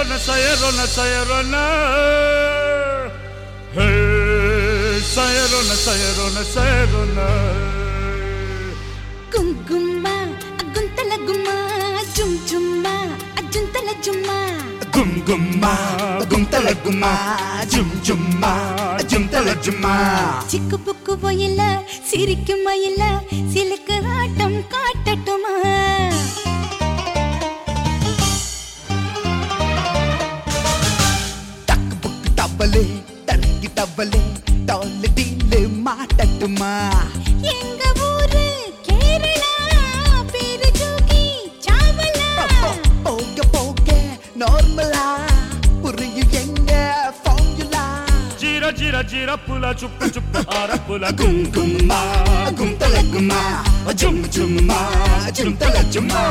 sayarona, sayarona, sayarona. Hey, sayarona, sayarona, sayarona. కుంకుమ గుంతల గుమ్మ జుమ్ జుమ్మ అజుంతల జుమ్మ గుమ్ గుమ్మ గుంతల గుమ్మ జుమ్ జుమ్మ జుంతల జుమ్మ சிக்கு புக்கு போயில சிரிக்கும் மயில சிலுக்கு ஆட்டம் காட்டட்டுமா டக்கு புக்கு டவலே டர்க்கி டவலே டால் டீல் மாட்டட்டுமா எங்க ஊரு கேரளா பேரு ஜோகி சாவலா அப்போ போக போக நார்மலா புரியும் எங்க formula Gira, gira, gira, pula, chupa, chupa, ara, pula, கும் கும்மா குந்தல கும்மா ஜும் ஜும்மா ஜும்தல ஜும்மா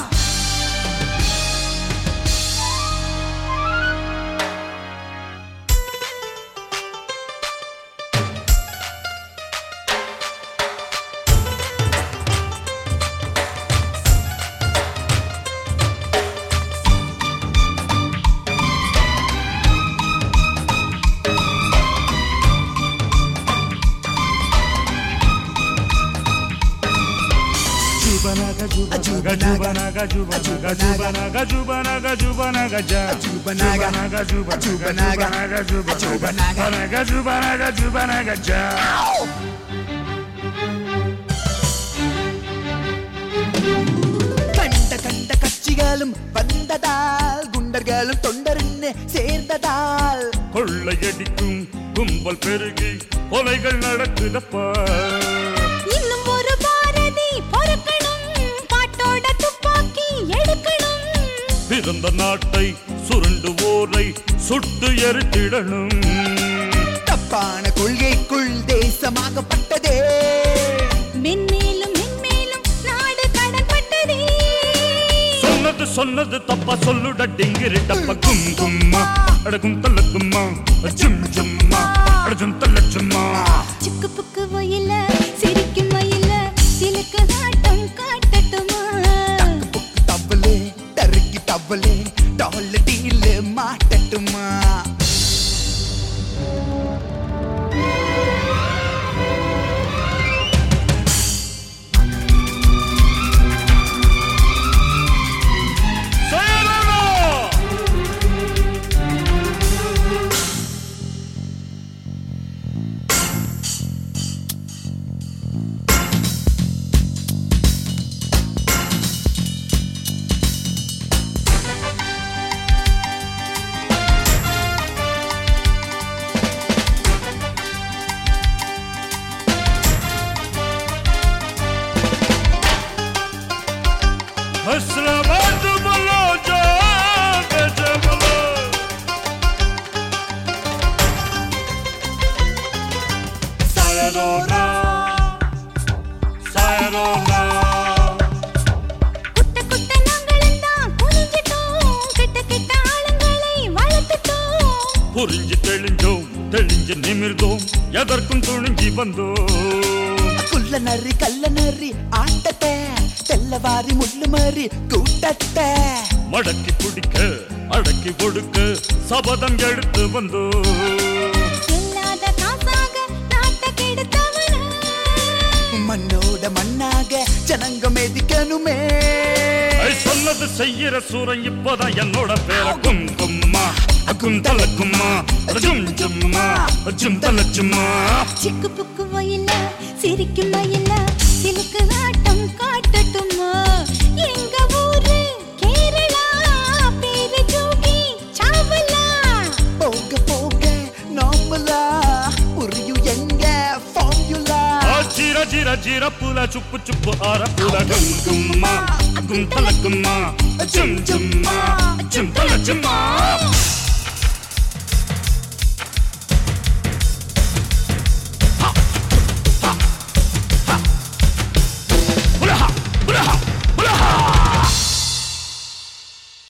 Jubanaga, jubanaga, jubanaga, jubanaga, jubanaga, jubanaga, ja. Jubanaga, Jubanaga, jubanaga, jubanaga, jubanaga, jubanaga, jubanaga, jubanaga, ja. கண்ட கண்ட கட்சிகளும் வந்ததால் குண்டர்களும் தொண்டர்னு சேர்ந்ததால் கொள்ளையடிக்கும் கும்பல் பெருகி கொலைகள் நடக்குதப்பா இன்னும் ஒரு பாரதி பொறுக்கணும் பாட்டோட துப்பாக்கி எடுக்கணும் பிறந்த நாட்டை சுருண்டுவோரை சுட்டு எரித்திடணும் தப்பான கொள்கைக்குள் தேசமாகப்பட்டதே மென்மேலும் மென்மேலும் நாடு கடன்பட்டதே சொன்னது சொன்னது தப்பா சொல்லுட டிங்கிரி டப்ப கும் கும்மா அடகும் தள்ள கும்மா ஜும் ஜும்மா அடஜும் தள்ள சும்மா சிக்கு புக்கு வயல சிரிக்கும் மயில சிலுக்கு ஆட்டம் காட்டட்டுமா புக்கு தவளே டர்க்கி தவளே டால் டீல் மாட்டட்டுமா Sayonara! Hasrabad bolo ja beje bolo Sayonara Sayonara குட்ட குட்ட நாங்களும் தான் குனிஞ்சிட்டோம் கிட்ட கிட்ட ஆளுங்களை வளர்த்துட்டோம் புரிஞ்சு தெளிஞ்சோம் தெளிஞ்சு நிமிர்ந்தோம் எதற்கும் துணிஞ்சி வந்தோம் குள்ள நரி கள்ள நரி ஆட்டத்தை தெல்லவாரி முள்ளு மாறி கூட்டத்தை மடக்கி பிடிக்க அடக்கி கொடுக்க சபதம் எடுத்து வந்தோம் இல்லாத காசாக நாட்டை கெடுத்தவன மண்ணோட மண்ணாக ஜனங்க மிதிக்கணுமே ஐ, சொன்னது செய்யற சூரன் இப்பதான் என்னோட பேர கும் கும்மா அகும் தல கும்மா ஜும் ஜும்மா ஜும் தல சும்மா சிக்கு புக்கு வயல சிரிக்கும் மயில சிலுக்கு ஆட்டம் காட்டட்டுமா எங்க ஊரு கேரளா பேரு ஜோகி சாவலா போக போக நார்மலா புரியும் எங்க ஃபார்முலா ஆ, ஜீர ஜீர ஜீர புல சுப்பு சுப்பு ஆர புல கும் கும்மா அகும் தல கும்மா ஜும் ஜும்மா ஜும் தல சும்மா